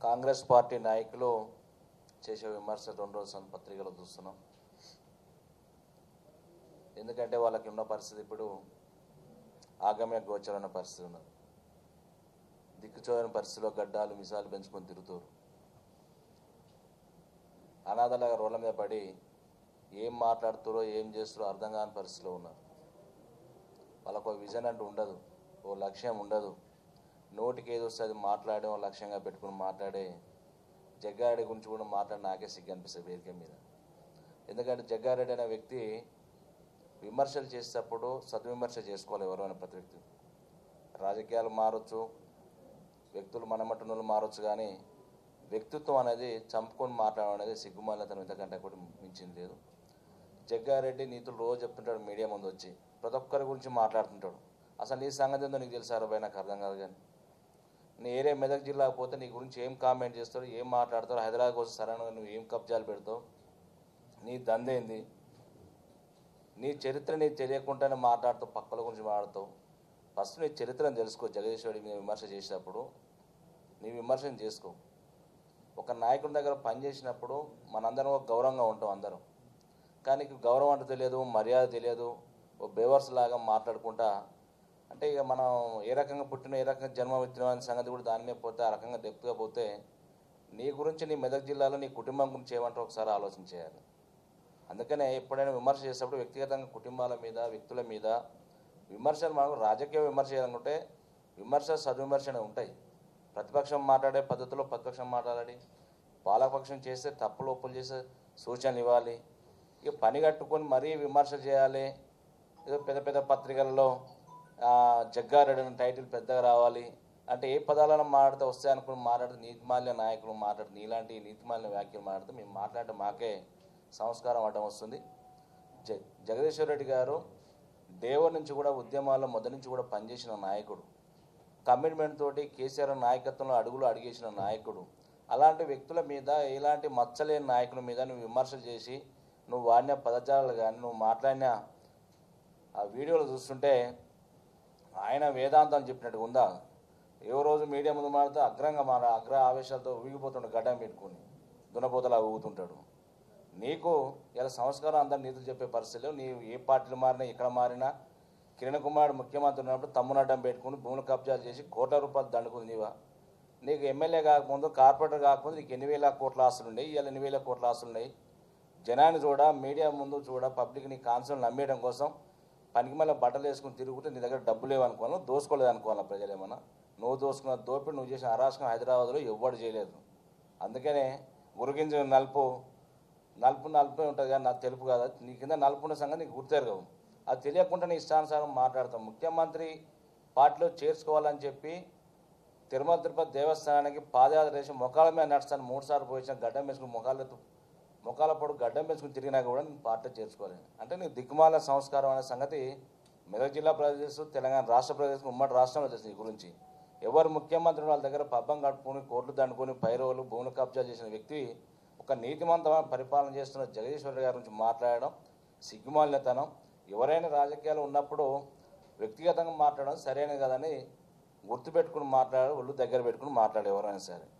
Congress party నాయకులు చేసే విమర్శ రెండు రోజుల పత్రికలో చూస్తున్నాం ఎందుకంటే వాళ్ళకి ఉన్న పరిస్థితి ఇప్పుడు ఆగమ్య గోచరమైన పరిస్థితి ఉన్నది దిక్కుచోయని పరిస్థితిలో గడ్డాలు మిసాలు పెంచుకొని తిరుగుతారు అనాథలాగా రోడ్ల మీద పడి ఏం మాట్లాడుతారో ఏం చేస్తారో అర్థం కాని పరిస్థితిలో ఉన్నారు వాళ్ళకు ఒక విజన్ అంటూ ఉండదు ఓ లక్ష్యం ఉండదు నోటికి ఏదో వస్తే అది మాట్లాడే ఓ లక్ష్యంగా పెట్టుకుని మాట్లాడే జగ్గారెడ్డి గురించి కూడా మాట్లాడి నాకే సిగ్గు అనిపిస్తుంది వేదిక మీద ఎందుకంటే జగ్గారెడ్డి అనే వ్యక్తి విమర్శలు చేసేటప్పుడు సద్విమర్శ చేసుకోవాలి ఎవరైనా ప్రతి వ్యక్తి రాజకీయాలు మారొచ్చు వ్యక్తులు మనమట్టునులు మారొచ్చు కానీ వ్యక్తిత్వం అనేది చంపుకొని మాట్లాడడం అనేది సిగ్గుమాలతనం ఇంతకంటే కూడా మించింది లేదు జగ్గారెడ్డి నీతులు రోజు చెప్తుంటాడు మీడియా ముందు వచ్చి ప్రతి ఒక్కరి గురించి మాట్లాడుతుంటాడు అసలు నీ సంగతి ఏందో నీకు తెలుసు అరవై నాకు అర్థం కాదు కానీ నీ ఏరియా మెదక్ జిల్లాకు పోతే నీ గురించి ఏం కామెంట్ చేస్తాడు ఏం మాట్లాడతాడు హైదరాబాద్కి వస్తే సరైన నువ్వు ఏం కబ్జాలు పెడతావు నీ దందేంది నీ చరిత్ర నీకు తెలియకుండానే మాట్లాడుతూ పక్కల గురించి మాట్లాడుతావు ఫస్ట్ నీ చరిత్రను తెలుసుకో జగదీశ్వరుడి మీద విమర్శ చేసినప్పుడు నీ విమర్శను చేసుకో ఒక నాయకుడి దగ్గర పనిచేసినప్పుడు మనందరం ఒక గౌరవంగా ఉంటాం అందరం కానీ నీకు గౌరవం అంటే తెలియదు మర్యాద తెలియదు ఓ బేవర్స్ లాగా మాట్లాడుకుంటా అంటే ఇక మనం ఏ రకంగా పుట్టిన ఏ రకంగా జన్మ ఎత్తిన అనే సంగతి కూడా దాని మీద పోతే ఆ రకంగా డెప్త్గా పోతే నీ గురించి నీ మెదక్ జిల్లాలో నీ కుటుంబం గురించి ఏమంటారో ఒకసారి ఆలోచన చేయాలి అందుకనే ఎప్పుడైనా విమర్శ చేసేటప్పుడు వ్యక్తిగతంగా కుటుంబాల మీద వ్యక్తుల మీద విమర్శలు మనకు రాజకీయ విమర్శ చేయాలనుకుంటే విమర్శ సద్విమర్శ అనేవి ఉంటాయి ప్రతిపక్షం మాట్లాడే పద్ధతిలో ప్రతిపక్షం మాట్లాడాలి పాలకపక్షం చేస్తే తప్పులు ఒప్పులు చేసే సూచనలు ఇవ్వాలి ఇక పని కట్టుకొని మరీ విమర్శ చేయాలి ఏదో పెద్ద పెద్ద పత్రికల్లో ఆ, జగ్గారెడ్డి అనే టైటిల్ పెద్దగా రావాలి అంటే ఏ పదాలను మాట్లాడితే వస్తాయి అనుకుని మాట్లాడితే నీతిమాల్య నాయకులు మాట్లాడితే నీలాంటి నీతిమాల్య వ్యాఖ్యలు మాట్లాడితే మేము మాట్లాడితే మాకే సంస్కారం అడ్డం వస్తుంది జ జగదీశ్వర్ రెడ్డి గారు దేవుడి నుంచి కూడా ఉద్యమాల్లో మొదటి నుంచి కూడా పనిచేసిన నాయకుడు కమిట్మెంట్ తోటి కేసీఆర్ నాయకత్వంలో అడుగులు అడిగేసిన నాయకుడు అలాంటి వ్యక్తుల మీద ఎలాంటి మచ్చలేని నాయకుల మీద నువ్వు విమర్శలు చేసి నువ్వు వాడిన పదజాలాలు కానీ నువ్వు మాట్లాడిన ఆ వీడియోలు చూస్తుంటే ఆయన వేదాంతం చెప్పినట్టుగా ఉందా ఏ రోజు మీడియా ముందు మాడితే అగ్రంగా మార అగ్ర ఆవేశాలతో ఊగిపోతుంటాడు గడ్డం పెట్టుకొని దునపోతలా ఊగుతుంటాడు నీకు ఇలా సంస్కారం అందరు నీతులు చెప్పే పరిస్థితులు నీవు ఏ పార్టీలు మారినా ఇక్కడ మారినా కిరణ్ కుమార్ ముఖ్యమంత్రి ఉన్నప్పుడు తమ్మునడ్డం పెట్టుకుని భూములు కబ్జాలు చేసి కోట్ల రూపాయలు దండుకుంది నీవా నీకు ఎమ్మెల్యే కాకముందు కార్పొరేటర్ కాకముందు నీకు ఎన్ని వేల కోట్ల ఆస్తులు ఉన్నాయి ఇవాళ ఎన్ని వేల కోట్ల ఆస్తులు ఉన్నాయి జనాన్ని చూడ మీడియా ముందు చూడ పబ్లిక్ నీ కాన్సల్ నమ్మేయడం కోసం పనికి మళ్ళీ బట్టలు వేసుకుని తిరుగుతుంటే నీ దగ్గర డబ్బు లేవనుకోవాలి దోసుకోలేదు అనుకోవాలి ప్రజలు ఏమన్నా నువ్వు దోసుకున్న దోపిడి నువ్వు చేసిన అరాచకం హైదరాబాద్లో ఎవ్వడు చేయలేదు అందుకనే ఉరిగింజ నలుపు నలుపు నలుపే ఉంటుంది కానీ నాకు తెలుపు కదా నీ కింద నలుపు ఉన్న సంగతి నీకు గుర్తెరగవు అది తెలియకుండా నీ ఇష్టానుసారం మాట్లాడతాం ముఖ్యమంత్రి పార్టీలో చేర్చుకోవాలని చెప్పి తిరుమల తిరుపతి దేవస్థానానికి పాదయాత్ర చేసి మొఖాల మీద నడుస్తాను మూడు సార్లు పోయించిన గడ్డం వేసుకుని మొఖాలతో ముఖాల పొడు గడ్డం పెంచుకుని తిరిగినా కూడా నేను పార్టీ చేర్చుకోలేదు అంటే నీకు దిక్కుమాల సంస్కారం అనే సంగతి మెదక్ జిల్లా ప్రదేశ్ తెలంగాణ రాష్ట్ర ప్రదేశ్ ఉమ్మడి రాష్ట్రంలో తెలుసు నీ గురించి ఎవరు ముఖ్యమంత్రి వాళ్ళ దగ్గర పబ్బం కట్టుకుని కోట్లు దండుకొని పైరోలు భూములు కబ్జా చేసిన వ్యక్తి ఒక నీతిమంతమైన పరిపాలన చేస్తున్న జగదీశ్వర గారి గురించి మాట్లాడడం సిగ్గుమాలినతనం ఎవరైనా రాజకీయాలు ఉన్నప్పుడు వ్యక్తిగతంగా మాట్లాడడం సరైనది కదని గుర్తుపెట్టుకుని మాట్లాడే ఒళ్ళు దగ్గర పెట్టుకుని మాట్లాడే ఎవరైనా సరే